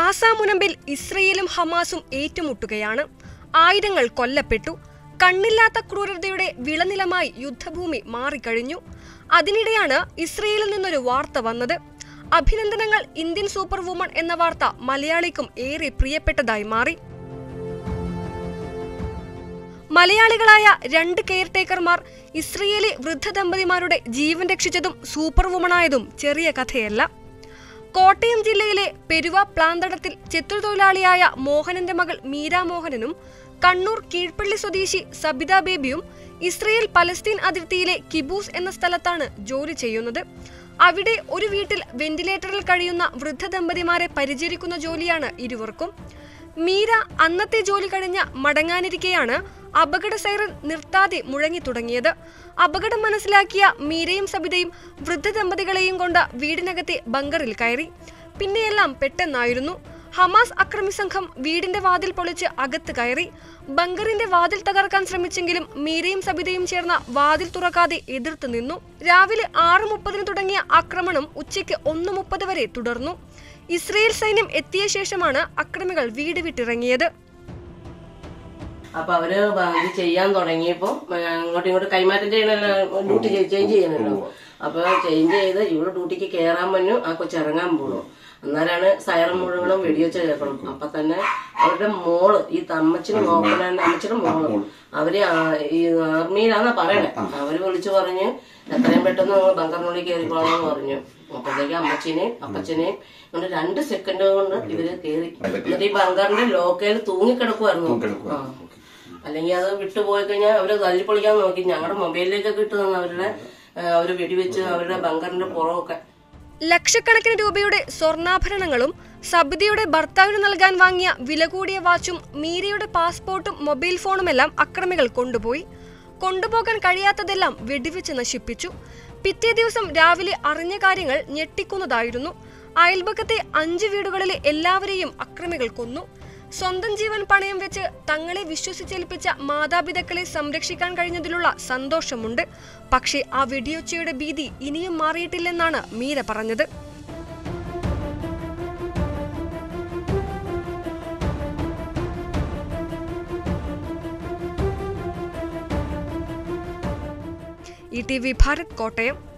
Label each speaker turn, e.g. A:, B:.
A: Gaza മുനമ്പിൽ ഇസ്രയേലും ഹമാസും ഏറ്റുമുട്ടുകയാണ് ആയിരങ്ങൾ കൊല്ലപ്പെട്ടു കണ്ണില്ലാത്ത ക്രൂരതയുടെ വിളനിലമായി യുദ്ധഭൂമി മാറിക്കഴിഞ്ഞു അതിനിടെയാണ് ഇസ്രയേലിൽ നിന്നൊരു വാർത്ത വന്നത് അഭിനന്ദനങ്ങൾ ഇന്ത്യൻ സൂപ്പർ വുമൺ എന്ന വാർത്ത മലയാളിക്കും ഏറെ പ്രിയപ്പെട്ടതായി മാറി മലയാളികളായ രണ്ട് കെയർടേക്കർമാർ ഇസ്രയേലി വൃദ്ധ ദമ്പതിമാരുടെ ജീവൻ രക്ഷിച്ചതും സൂപ്പർ വുമണായതും ചെറിയ കഥയല്ല കോട്ടയം ജില്ലയിലെ പെരുവ പ്ലാന്തടത്തിൽ ചെത്തുതൊഴിലാളിയായ മോഹനന്റെ മകൾ മീര മോഹനനും കണ്ണൂർ കീഴ്പള്ളി സ്വദേശി സബിത ബേബിയും ഇസ്രയേൽ പലസ്തീൻ അതിർത്തിയിലെ കിബൂസ് എന്ന സ്ഥലത്താണ് ജോലി ചെയ്യുന്നത് അവിടെ ഒരു വീട്ടിൽ വെന്റിലേറ്ററിൽ കഴിയുന്ന വൃദ്ധ ദമ്പതിമാരെ പരിചരിക്കുന്ന ജോലിയാണ് ഇരുവർക്കും മീര അന്നത്തെ ജോലി കഴിഞ്ഞ മടങ്ങാനിരിക്കെയാണ് അപകട സൈറൻ നിർത്താതെ മുഴങ്ങി തുടങ്ങിയത് അപകടം മനസ്സിലാക്കിയ മീരയും സബിതയും വൃദ്ധ ദമ്പതികളെയും കൊണ്ട് വീടിനകത്തെ ബങ്കറിൽ കയറി പിന്നെയെല്ലാം പെട്ടെന്നായിരുന്നു ഹമാസ് അക്രമി സംഘം വീടിന്റെ വാതിൽ പൊളിച്ച് അകത്ത് കയറി ബങ്കറിന്റെ വാതിൽ തകർക്കാൻ ശ്രമിച്ചെങ്കിലും മീരയും സബിതയും ചേർന്ന വാതിൽ തുറക്കാതെ എതിർത്ത് നിന്നു രാവിലെ ആറ് മുപ്പതിന് തുടങ്ങിയ ആക്രമണം ഉച്ചയ്ക്ക് ഒന്ന് മുപ്പത് വരെ തുടർന്നു ഇസ്രയേൽ സൈന്യം എത്തിയ ശേഷമാണ് അക്രമികൾ വീട് വിട്ടിറങ്ങിയത്
B: അപ്പൊ അവര് ബ- ഇത് ചെയ്യാൻ തുടങ്ങിയപ്പോ ആ, അങ്ങോട്ടും ഇങ്ങോട്ടും കൈമാറ്റം ചെയ്യണല്ലോ ഡ്യൂട്ടി ചേഞ്ച് ചെയ്യണല്ലോ അപ്പൊ ചേഞ്ച് ചെയ്ത് ഇവിടെ ഡ്യൂട്ടിക്ക് കയറാൻ പറ്റു ആ കൊച്ചു ഇറങ്ങാൻ പോണു അന്നേരമാണ് സൈറം മുഴുവനും വെടിവെച്ച് കേൾക്കണം അപ്പൊ തന്നെ അവരുടെ മോള് ഈ തമ്മച്ചിന് നോക്കണ അമ്മച്ചിയുടെ മോള് അവര് ആ- ഈ ആർമിയിലാന്നാ പറയണേ അവര് വിളിച്ചു പറഞ്ഞ് എത്രയും പെട്ടെന്ന് നിങ്ങൾ ബങ്കറിനുള്ളിൽ കയറിക്കോളാന്ന് പറഞ്ഞു അപ്പോഴത്തേക്ക് അമ്മച്ചിനെയും അപ്പച്ചനെയും കൊണ്ട് രണ്ട് സെക്കൻഡ് കൊണ്ട് ഇവര് കയറി എന്നിട്ട് ഈ ബങ്കറിന്റെ ലോക്കയിൽ തൂങ്ങിക്കിടക്കുമായിരുന്നു ആ അല്ലെങ്കിൽ അത് വിട്ടുപോയി കഴിഞ്ഞാൽ അവര് തല്ലിപ്പൊളിക്കാൻ നോക്കി ഞങ്ങളുടെ മൊബൈലിലേക്കൊക്കെ ഇട്ട് തന്നു അവരുടെ ആ, അവര് വെടിവെച്ച് അവരുടെ ബങ്കറിന്റെ പുറമൊക്കെ
A: ലക്ഷക്കണക്കിന് രൂപയുടെ സ്വർണ്ണാഭരണങ്ങളും സബിതയുടെ ഭർത്താവിന് നൽകാൻ വാങ്ങിയ വില കൂടിയ വാച്ചും മീരയുടെ പാസ്പോർട്ടും മൊബൈൽ ഫോണുമെല്ലാം അക്രമികൾ കൊണ്ടുപോയി കൊണ്ടുപോകാൻ കഴിയാത്തതെല്ലാം വെടിവെച്ച് നശിപ്പിച്ചു പിറ്റേ ദിവസം രാവിലെ അറിഞ്ഞ കാര്യങ്ങൾ ഞെട്ടിക്കുന്നതായിരുന്നു അയൽപക്കത്തെ അഞ്ച് വീടുകളിലെ എല്ലാവരെയും അക്രമികൾ കൊന്നു സ്വന്തം ജീവൻ പണയം വെച്ച് തങ്ങളെ വിശ്വസിച്ചേൽപ്പിച്ച മാതാപിതാക്കളെ സംരക്ഷിക്കാൻ കഴിഞ്ഞതിലുള്ള സന്തോഷമുണ്ട് പക്ഷേ ആ വെടിയൊച്ചയുടെ ഭീതി ഇനിയും മാറിയിട്ടില്ലെന്നാണ് മീര പറഞ്ഞത് E T V Bharat Kottayam